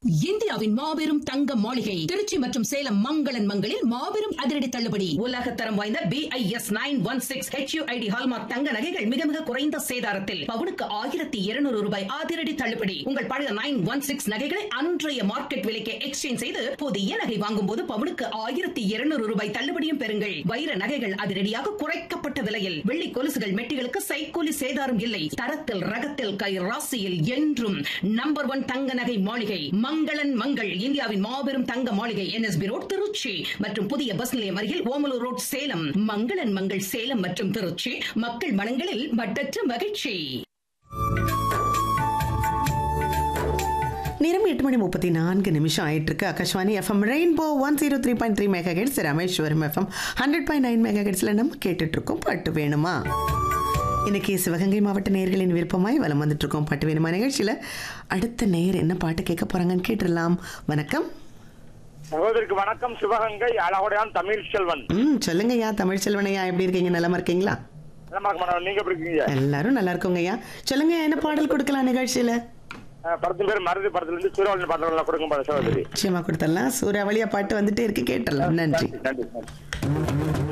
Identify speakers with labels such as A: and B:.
A: இந்தியாவின் மாபெரும் தங்க மாளிகை திருச்சி மற்றும் சேலம் மங்களன் மங்களில் மாபெரும் அதிரடி தள்ளுபடி உலக தரம் வாய்ந்த B I S nine one six HUID hallmark தங்க நகைகள் மிக மிக குறைந்த சேதாரத்தில் பவுனுக்கு ஆயிரத்தி இருநூறு ரூபாய் அதிரடி தள்ளுபடி உங்கள் பழைய நைன் ஒன் சிக்ஸ் நகைகளை அன்றைய மார்க்கெட் விலைக்கு எக்ஸ்சேஞ்ச் செய்து புதிய நகை வாங்கும் போது பவுனுக்கு ஆயிரத்தி இருநூறு ரூபாய் தள்ளுபடியும் பெறுங்கள் வைர நகைகள் அதிரடியாக குறைக்கப்பட்ட விலையில் வெள்ளி கொலுசுகள் மெட்டிகளுக்கு சைக்கூலி சேதாரம் இல்லை தரத்தில் ரகத்தில் கை ராசியில் என்றும் நம்பர் ஒன் தங்க நகை மாளிகை மங்களன் மங்கள் இந்தியாவின் மாபெரும் தங்க மாளிகை என்எஸ்பி ரோட் திருச்சி மற்றும் புதிய பஸ் நிலையம் அருகில் ஓமலூர் ரோட் சேலம் மங்களன் மங்கள் சேலம் மற்றும் திருச்சி மக்கள் மனங்களில் மட்டற்ற மகிழ்ச்சி
B: நேரம் எட்டு மணி முப்பத்தி நான்கு நிமிஷம் ஆயிட்டு இருக்கு Akashvani FM Rainbow one zero three point three megahertz Rameswaram FM hundred point nine மெகா ஹெட்ஸில் நம்ம கேட்டுட்டு இருக்கோம் பாட்டு வேணுமா இன்னைக்கு சிவகங்கை மாவட்ட நேயர்களின் விருப்பமாய் வலம் வந்துட்டு இருக்கோம் பாட்டு வேணுமா நிகழ்ச்சியில் அடுத்த நேயர் என்ன பாட்டு கேட்க போறாங்கன்னு கேட்டுடலாம் வணக்கம்
C: சகோதரிக்கு வணக்கம் சிவகங்கை அழகுடையான் தமிழ் செல்வன்
B: ம் சொல்லுங்கய்யா தமிழ் செல்வனையா எப்படி இருக்கீங்க நலமா இருக்கீங்களா
C: நலமா இருக்கு மேடம் நீங்க எப்படி இருக்கீங்க
B: எல்லாரும் நல்லா இருக்கோங்கய்யா சொல்லுங்க என்ன பாடல் கொடுக்கலாம் நிகழ்ச்சியில்
C: அஹ் படத்தின் பேர் மருது படத்துல இருந்து சூறாவளி பாடல்கள் கொடுங்க பாரு சகோதரி
B: நிச்சயமா கொடுத்துடலாம் சூறாவளியா பாட்டு வந்துட்டே இருக்கு கேட்டுடலாம் நன்றி
C: நன்றி நன்றி